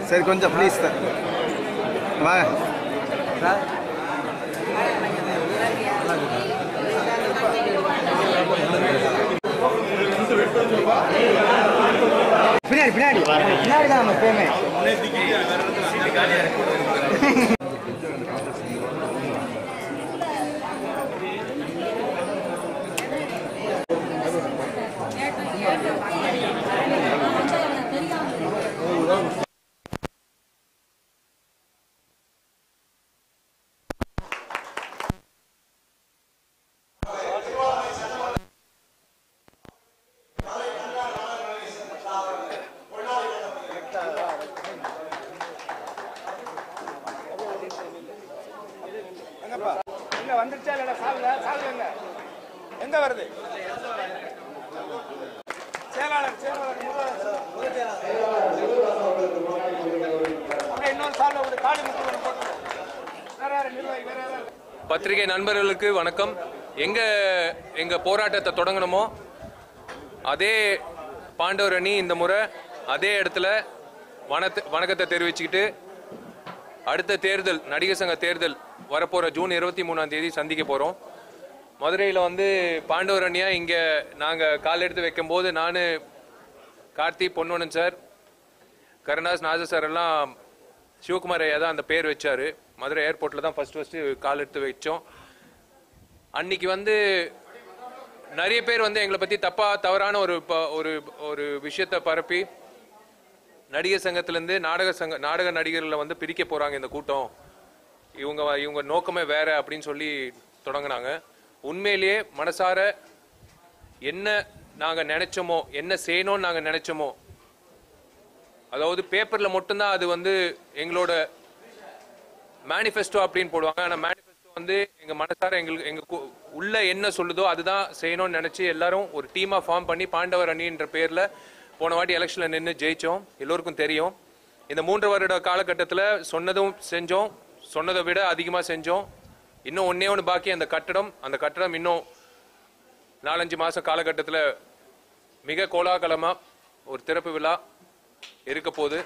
சரி கொஞ்சம் please sir வாங்க பின்னாடி பின்னாடி பின்னாடி தான் நம்ம எப்பயுமே எங்க வந்துருச்சா இல்ல சால்ல சால்ல எங்க எங்க வருது செயலாளர் செயலாளர் முருகன். அப்படியே இன்னொரு சால்ல ஒரு காளி முத்து போட்டு வேற யாரு நிர்வாகி வேற யாராவது பத்திரிகை நண்பர்களுக்கு வணக்கம் எங்க எங்க போராட்டத்தை தொடங்கணுமோ அதே பாண்டவர் அணி இந்த முறை அதே இடத்துல வனத்து வணக்கத்தை தெரிவிச்சுக்கிட்டு அடுத்த தேர்தல் நடிகர் சங்க தேர்தல் வரப்போற ஜூன் இருபத்தி மூணாம் தேதி சந்திக்க போறோம் மதுரையில் வந்து பாண்டவர் அணியா இங்க நாங்க கால் எடுத்து வைக்கும்போது நான் கார்த்தி பொன்வனன் சார் கருணாஸ் நாஜர் சார் எல்லாம் சிவகுமார் ஐயா தான் அந்த பேர் வச்சாரு மதுரை ஏர்போர்ட்ல தான் ஃபர்ஸ்ட் ஃபர்ஸ்ட் கால் எடுத்து வச்சோம் அன்னைக்கு வந்து நிறைய பேர் வந்து எங்களை பத்தி தப்பா தவறான ஒரு ப- ஒரு ஒரு விஷயத்தை பரப்பி நடிகர் சங்கத்திலேருந்து நாடக சங்க நாடக நடிகர்களை வந்து பிரிக்க போறாங்க இந்த கூட்டம் இவங்க இவங்க நோக்கமே வேற அப்படின்னு சொல்லி தொடங்கினாங்க உண்மையிலேயே மனசார என்ன நாங்க நினைச்சோமோ என்ன செய்யணும்னு நாங்க நினைச்சோமோ அதாவது பேப்பர்ல மட்டும்தான் அது வந்து எங்களோட மேனிஃபெஸ்டோ அப்படின்னு போடுவாங்க ஆனா மேனிஃபெஸ்டோ வந்து எங்க மனசார எங்களுக்கு எங்க கு- உள்ள என்ன சொல்லுதோ அதுதான் செய்யணும்னு நினைச்சு எல்லாரும் ஒரு டீமா ஃபார்ம் பண்ணி பாண்டவர் அணின்ற பேர்ல போன வாட்டி எலெக்ஷன்ல நின்று ஜெயிச்சோம் எல்லோருக்கும் தெரியும் இந்த மூன்று வருட காலகட்டத்தில் சொன்னதும் செஞ்சோம் சொன்னதை விட அதிகமாக செஞ்சோம் இன்னும் ஒன்னே ஒன்று பாக்கி அந்த கட்டடம் அந்த கட்டடம் இன்னும் நாலஞ்சு மாசம் காலகட்டத்தில் மிக கோலாகலமா ஒரு திறப்பு விழா இருக்க போகுது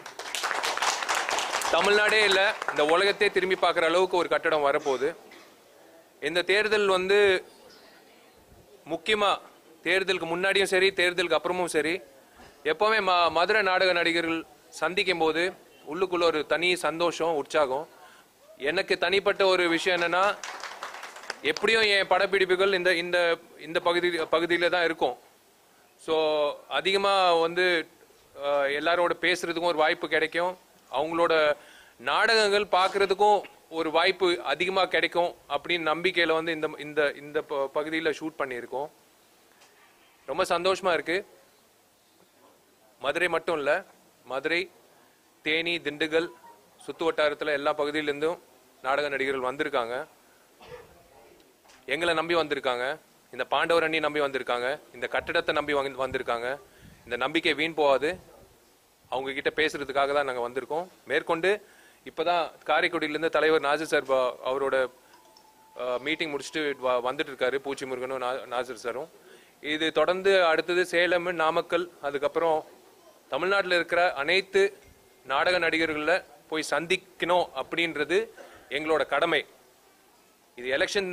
தமிழ்நாடே இல்லை இந்த உலகத்தை திரும்பி பார்க்குற அளவுக்கு ஒரு கட்டடம் வரப்போகுது இந்த தேர்தல் வந்து முக்கியமாக தேர்தலுக்கு முன்னாடியும் சரி தேர்தலுக்கு அப்புறமும் சரி எப்போவுமே ம மதுரை நாடக நடிகர்கள் சந்திக்கும் போது உள்ளுக்குள்ள ஒரு தனி சந்தோஷம் உற்சாகம் எனக்கு தனிப்பட்ட ஒரு விஷயம் என்னன்னா எப்படியும் என் படப்பிடிப்புகள் இந்த இந்த இந்த பகுதி பகுதியில் தான் இருக்கும் ஸோ அதிகமாக வந்து அஹ், எல்லாரோட பேசுறதுக்கும் ஒரு வாய்ப்பு கிடைக்கும் அவங்களோட நாடகங்கள் பார்க்கறதுக்கும் ஒரு வாய்ப்பு அதிகமாக கிடைக்கும் அப்படின்னு நம்பிக்கையில் வந்து இந்த இந்த இந்த பகுதியில் ஷூட் பண்ணியிருக்கோம் ரொம்ப சந்தோஷமா இருக்கு மதுரை மட்டும் இல்லை மதுரை தேனி திண்டுக்கல் சுத்து வட்டாரத்தில் எல்லா பகுதியிலேருந்தும் நாடக நடிகர்கள் வந்திருக்காங்க எங்களை நம்பி வந்திருக்காங்க இந்த பாண்டவர் அண்ணி நம்பி வந்திருக்காங்க இந்த கட்டடத்தை நம்பி வந்து- வந்திருக்காங்க இந்த நம்பிக்கை வீண் போகாது அவங்க கிட்ட பேசுறதுக்காக தான் நாங்கள் வந்திருக்கோம் மேற்கொண்டு இப்போதான் காரைக்குடியிலேருந்து தலைவர் நாஜர் சார் ப- அவரோட மீட்டிங் முடிச்சுட்டு வ- வந்துட்டு இருக்காரு பூச்சி முருகனும் நா- நாசர் சாரும் இது தொடர்ந்து அடுத்தது சேலம் நாமக்கல் அதுக்கப்புறம் தமிழ்நாட்டில் இருக்கிற அனைத்து நாடக நடிகர்களை போய் சந்திக்கணும் அப்படின்றது எங்களோட கடமை இது எலெக்ஷன்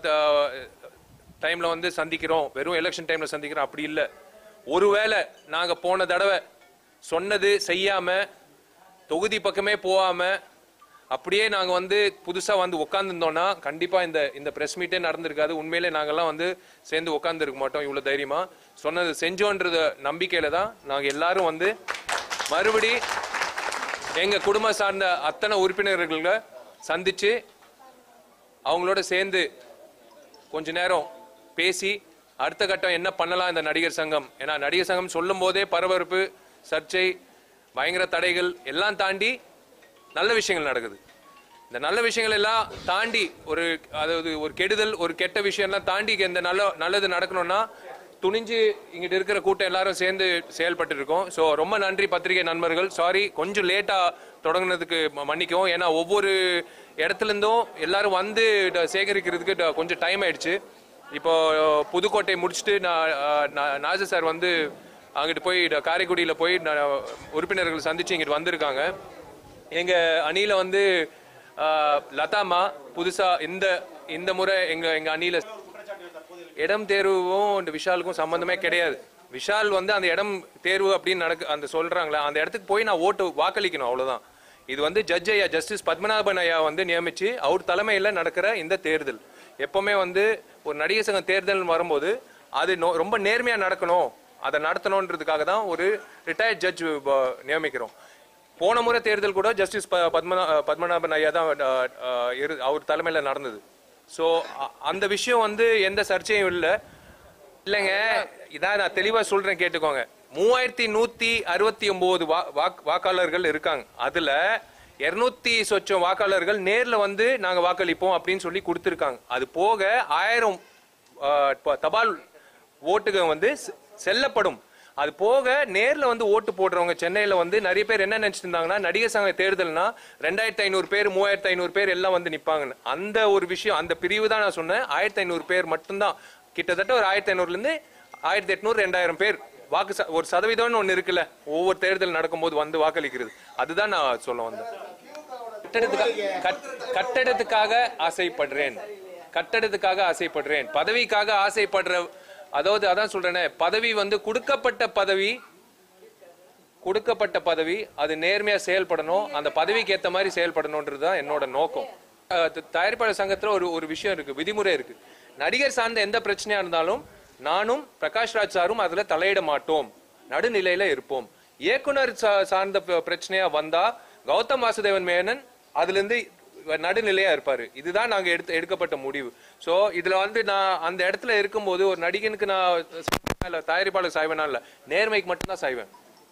டைம்ல வந்து சந்திக்கிறோம் வெறும் எலெக்ஷன் டைம்ல சந்திக்கிறோம் அப்படி இல்லை ஒருவேளை நாங்க போன தடவை சொன்னது செய்யாம தொகுதி பக்கமே போகாம அப்படியே நாங்க வந்து புதுசா வந்து உட்காந்துருந்தோம்னா கண்டிப்பா இந்த இந்த பிரஸ் மீட்டே நடந்திருக்காது உண்மையிலே நாங்கெல்லாம் வந்து சேர்ந்து உட்கார்ந்து இருக்க மாட்டோம் இவ்வளவு தைரியமா சொன்னது செஞ்சோன்றத நம்பிக்கையில தான் நாங்க எல்லாரும் வந்து மறுபடி எங்க குடும்பம் சார்ந்த அத்தனை உறுப்பினர்களை சந்திச்சு அவங்களோட சேர்ந்து கொஞ்ச நேரம் பேசி அடுத்த கட்டம் என்ன பண்ணலாம் இந்த நடிகர் சங்கம் ஏன்னா நடிகர் சங்கம் சொல்லும் போதே பரபரப்பு சர்ச்சை பயங்கர தடைகள் எல்லாம் தாண்டி நல்ல விஷயங்கள் நடக்குது இந்த நல்ல விஷயங்கள் எல்லாம் தாண்டி ஒரு அதாவது ஒரு கெடுதல் ஒரு கெட்ட விஷயம்லாம் தாண்டி இந்த நல்ல நல்லது நடக்கணும்னா துணிஞ்சு இங்கிட்ட இருக்கிற கூட்டம் எல்லாரும் சேர்ந்து செயல்பட்டு இருக்கோம் ஸோ ரொம்ப நன்றி பத்திரிகை நண்பர்கள் சாரி கொஞ்சம் லேட்டா தொடங்குனதுக்கு ம- மன்னிக்கவும் ஏன்னா ஒவ்வொரு இடத்துல இருந்தும் எல்லாரும் வந்து இத சேகரிக்கிறதுக்கு இத கொஞ்சம் டைம் ஆயிடுச்சு இப்போ புதுக்கோட்டை முடிச்சுட்டு நான் அஹ், நா- நாஜர் சார் வந்து அங்கிட்டு போய் இத காரைக்குடியில் போய் நான் உறுப்பினர்கள் சந்திச்சு இங்கிட்டு வந்திருக்காங்க எங்க அணியில வந்து ஆஹ், லதாமா புதுசா இந்த இந்த முறை எங்க எங்க அணியில இடம் தேர்வும் இந்த விஷாலுக்கும் சம்பந்தமே கிடையாது விஷால் வந்து அந்த இடம் தேர்வு அப்படின்னு நடக்கு அந்த சொல்றாங்களே அந்த இடத்துக்கு போய் நான் ஓட்டு வாக்களிக்கணும் அவ்வளவுதான் இது வந்து ஜட்ஜ் ஐயா ஜஸ்டிஸ் பத்மநாபன் ஐயா வந்து நியமிச்சு அவர் தலைமையில நடக்கிற இந்த தேர்தல் எப்பவுமே வந்து ஒரு நடிகர் சங்க தேர்தல் வரும்போது அது நோ- ரொம்ப நேர்மையா நடக்கணும் அதை நடத்தணுன்றதுக்காக தான் ஒரு ரிட்டையர்ட் ஜட்ஜ் நியமிக்கிறோம் போன முறை தேர்தல் கூட ஜஸ்டிஸ் ப- பத்மநா பத்மநாபன் ஐயா தான் அஹ், அஹ், இரு- அவர் தலைமையில நடந்தது ஸோ அந்த விஷயம் வந்து எந்த சர்ச்சையும் இல்லை இல்லைங்க இதான் நான் தெளிவா சொல்றேன் கேட்டுக்கோங்க மூவாயிரத்தி நூத்தி அறுபத்தி ஒன்பது வாக்காளர்கள் இருக்காங்க அதுல இருநூத்தி சொச்சம் வாக்காளர்கள் நேர்ல வந்து நாங்க வாக்களிப்போம் அப்படின்னு சொல்லி கொடுத்திருக்காங்க அது போக ஆயிரம் ஆஹ், ப- தபால் ஓட்டுகள் வந்து செ- செல்லப்படும் அது போக நேர்ல வந்து ஓட்டு போடுறவங்க சென்னையில வந்து நிறைய பேர் என்ன நினைச்சிட்டு இருந்தாங்கன்னா நடிகர் சங்க தேர்தல்னா ரெண்டாயிரத்தி ஐநூறு பேர் மூவாயிரத்தி ஐநூறு பேர் எல்லாம் வந்து நிப்பாங்கன்னு அந்த ஒரு விஷயம் அந்த பிரிவு தான் நான் சொன்னேன் ஆயிரத்தி ஐநூறு பேர் மட்டும்தான் கிட்டத்தட்ட ஒரு ஆயிரத்தி ஐநூறுல இருந்து ஆயிரத்தி எட்நூறு ரெண்டாயிரம் பேர் வாக்கு ச- ஒரு சதவீதம்னு ஒண்ணு இருக்குல்ல ஒவ்வொரு தேர்தல் நடக்கும்போது வந்து வாக்களிக்கிறது அதுதான் நான் சொல்ல வந்தேன் கட்டடத்துக்காக கட்- கட்டடத்துக்காக ஆசைப்படுறேன் கட்டடத்துக்காக ஆசைப்படுறேன் பதவிக்காக ஆசைப்படுற அதாவது அதான் சொல்றேனே பதவி வந்து கொடுக்கப்பட்ட பதவி கொடுக்கப்பட்ட பதவி அது நேர்மையா செயல்படணும் அந்த பதவிக்கு ஏத்த மாதிரி செயல்படணும்ன்றது தான் என்னோட நோக்கம் அஹ் த- தயாரிப்பாளர் சங்கத்துல ஒரு ஒரு விஷயம் இருக்கு விதிமுறை இருக்கு நடிகர் சார்ந்த எந்த பிரச்சனையா இருந்தாலும் நானும் பிரகாஷ் ராஜ் சாரும் அதுல தலையிட மாட்டோம் நடுநிலையில இருப்போம் இயக்குனர் சா- சார்ந்த ப- பிரச்சனையா வந்தா கௌதம் வாசுதேவன் மேனன் அதுல இருந்து நடுநிலையா இருப்பாரு இதுதான் நாங்க எடுத்து எடுக்கப்பட்ட முடிவு சோ இதுல வந்து நான் அந்த இடத்துல இருக்கும்போது ஒரு நடிகனுக்கு நான் இல்ல தயாரிப்பாளர் சாய்வேனா இல்ல நேர்மைக்கு மட்டும்தான் சாய்வேன்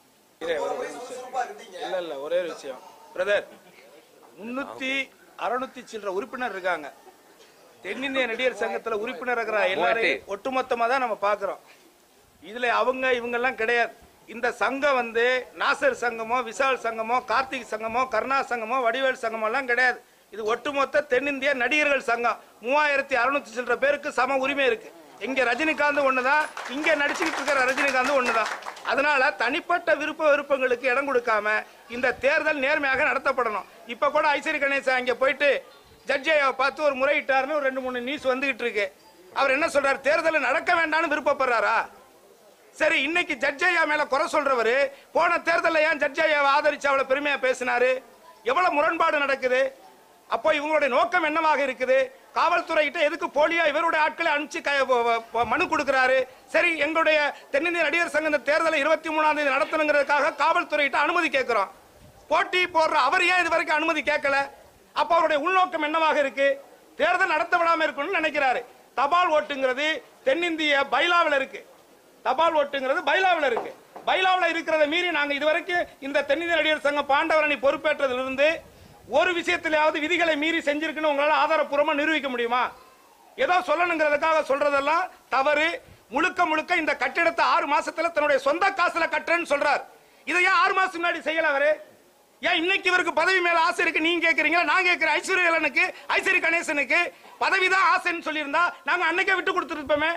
இல்ல இல்ல ஒரே ஒரு விஷயம் பிரதர் முன்னூத்தி அறுநூத்தி சில்லற உறுப்பினர் இருக்காங்க தென்னிந்திய நடிகர் சங்கத்துல உறுப்பினர் இருக்கிற எல்லாரையும் ஒட்டுமொத்தமா தான் நம்ம பாக்குறோம் இதுல அவங்க இவங்க எல்லாம் கிடையாது இந்த சங்கம் வந்து நாசர் சங்கமோ விசால் சங்கமோ கார்த்திக் சங்கமோ கருணா சங்கமோ வடிவேல் சங்கமோ எல்லாம் கிடையாது இது ஒட்டுமொத்த தென்னிந்திய நடிகர்கள் சங்கம் மூவாயிரத்தி அறுநூத்தி சில்லற பேருக்கு சம உரிமை இருக்கு இங்க ரஜினிகாந்த் ஒண்ணுதான் இங்க நடிச்சுக்கிட்டு இருக்கிற ரஜினிகாந்த் ஒண்ணுதான் அதனால தனிப்பட்ட விருப்ப விருப்பங்களுக்கு இடம் கொடுக்காம இந்த தேர்தல் நேர்மையாக நடத்தப்படணும் இப்ப கூட ஐஸ்வரி கணேசன் அங்க போயிட்டு ஜட்ஜையை பார்த்து ஒரு முறையிட்டாருன்னு ஒரு ரெண்டு மூணு நியூஸ் வந்துகிட்டு இருக்கு அவர் என்ன சொல்றாரு தேர்தல் நடக்க வேண்டாம்னு விருப்பப்படுறாரா சரி இன்னைக்கு ஜட்ஜையா மேல குறை சொல்றவரு போன தேர்தலில் ஏன் ஜட்ஜையாவை ஆதரிச்சு அவ்வளவு பெருமையா பேசினாரு எவ்வளவு முரண்பாடு நடக்குது அப்போ இவங்களுடைய நோக்கம் என்னவாக இருக்குது காவல்துறை கிட்ட எதுக்கு போலியா இவருடைய ஆட்களை அனுப்பிச்சு க- வ- வ- வ- மனு கொடுக்கிறாரு சரி எங்களுடைய தென்னிந்திய நடிகர் சங்க இந்த தேர்தலை இருபத்தி மூணாம் தேதி நடத்தணுங்கிறதுக்காக காவல்துறை கிட்ட அனுமதி கேட்கிறோம் போட்டி போடுற அவர் ஏன் இது வரைக்கும் அனுமதி கேட்கல அப்ப அவருடைய உள்நோக்கம் என்னவாக இருக்கு தேர்தல் நடத்த விடாம இருக்கணும்னு நினைக்கிறாரு தபால் ஓட்டுங்கிறது தென்னிந்திய பைலாவில் இருக்கு தபால் ஓட்டுங்கிறது பைலாவில் இருக்கு பைலாவில் இருக்கிறத மீறி நாங்க இதுவரைக்கும் இந்த தென்னிந்திய நடிகர் சங்கம் பாண்டவரணி பொறுப்பேற்றதிலிருந்து ஒரு விஷயத்திலேயாவது விதிகளை மீறி செஞ்சிருக்குன்னு உங்களால ஆதாரப்பூர்வமா நிரூபிக்க முடியுமா ஏதோ சொல்லணுங்கிறதுக்காக சொல்றதெல்லாம் தவறு முழுக்க முழுக்க இந்த கட்டிடத்தை ஆறு மாசத்துல தன்னுடைய சொந்த காசுல கட்டுறேன்னு சொல்றார் இதை ஏன் ஆறு மாசம் முன்னாடி செய்யல அவரு ஏன் இன்னைக்கு இவருக்கு பதவி மேல ஆசை இருக்கு நீங்க கேக்குறீங்களா நான் கேட்கிறேன் ஐஸ்வர்யலனுக்கு ஐஸ்வரி கணேசனுக்கு பதவிதான் ஆசைன்னு சொல்லியிருந்தா நாங்க அன்னைக்கே விட்டு கொடுத்துருப்போமே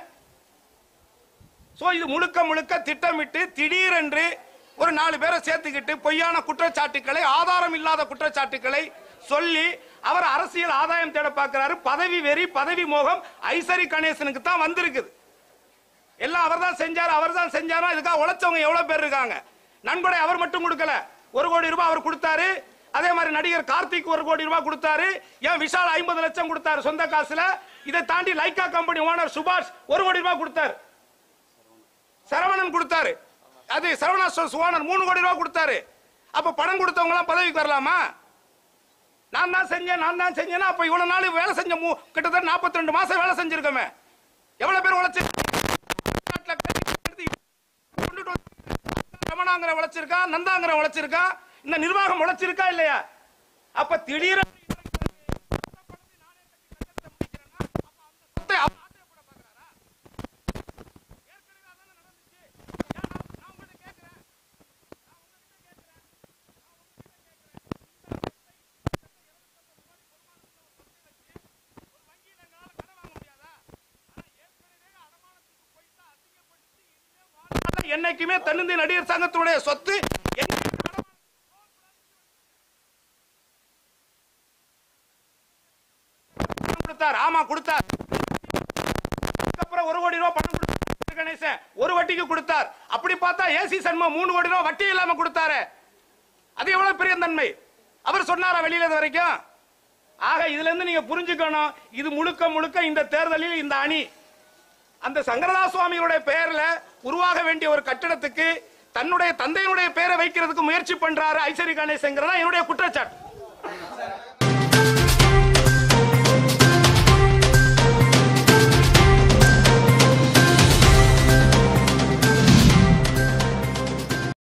சோ இது முழுக்க முழுக்க திட்டமிட்டு திடீரென்று ஒரு நாலு பேரை சேர்த்துக்கிட்டு பொய்யான குற்றச்சாட்டுக்களை ஆதாரம் இல்லாத குற்றச்சாட்டுக்களை சொல்லி அவர் அரசியல் ஆதாயம் தேட பார்க்கிறாரு பதவி வெறி பதவி மோகம் ஐசரி கணேசனுக்கு தான் வந்திருக்குது எல்லாம் அவர் தான் செஞ்சாரு அவர் தான் செஞ்சாரா இதுக்காக உழைச்சவங்க எவ்வளவு பேர் இருக்காங்க நன்கொடை அவர் மட்டும் கொடுக்கல ஒரு கோடி ரூபாய் அவர் கொடுத்தாரு அதே மாதிரி நடிகர் கார்த்திக் ஒரு கோடி ரூபாய் கொடுத்தாரு ஏன் விஷால் ஐம்பது லட்சம் கொடுத்தாரு சொந்த காசுல இதை தாண்டி லைக்கா கம்பெனி ஓனர் சுபாஷ் ஒரு கோடி ரூபாய் கொடுத்தாரு சரவணன் கொடுத்தாரு அது சரவணா ஸ்டோர்ஸ் ஓனர் மூணு கோடி ரூபாய் கொடுத்தாரு அப்ப பணம் கொடுத்தவங்க எல்லாம் பதவிக்கு வரலாமா நான் தான் செஞ்சேன் நான் தான் செஞ்சேன்னா அப்ப இவ்வளவு நாள் வேலை செஞ்ச மூ- கிட்டத்தட்ட 42 ரெண்டு மாசம் வேலை செஞ்சிருக்கோமே எவ்வளவு பேர் உழைச்சு நாட்டுல கட்டி கொண்டுட்டு வந்து ரமணாங்கிற உழைச்சிருக்கா நந்தாங்கிற உழைச்சிருக்கா இந்த நிர்வாகம் உழைச்சிருக்கா இல்லையா அப்ப திடீர என்னைக்குமே தென்னிந்திய நடிகர் சங்கத்தினுடைய சொத்து என்னைக்கு கணேசன் ஒரு வட்டிக்கு கொடுத்தார் அப்படி பார்த்தா ஏசி சண்முகம் மூணு கோடி ரூபாய் வட்டி இல்லாம கொடுத்தாரு அது எவ்வளவு பெரிய தன்மை அவர் சொன்னாரா வெளியில இது வரைக்கும் ஆக இதுல இருந்து நீங்க புரிஞ்சுக்கணும் இது முழுக்க முழுக்க இந்த தேர்தலில் இந்த அணி அந்த சங்கரதாஸ் சுவாமிகளுடைய பெயர்ல உருவாக வேண்டிய ஒரு கட்டிடத்துக்கு தன்னுடைய தந்தையினுடைய பெயரை வைக்கிறதுக்கு முயற்சி பண்றாரு ஐசரி கணேசங்கிறதா என்னுடைய குற்றச்சாட்டு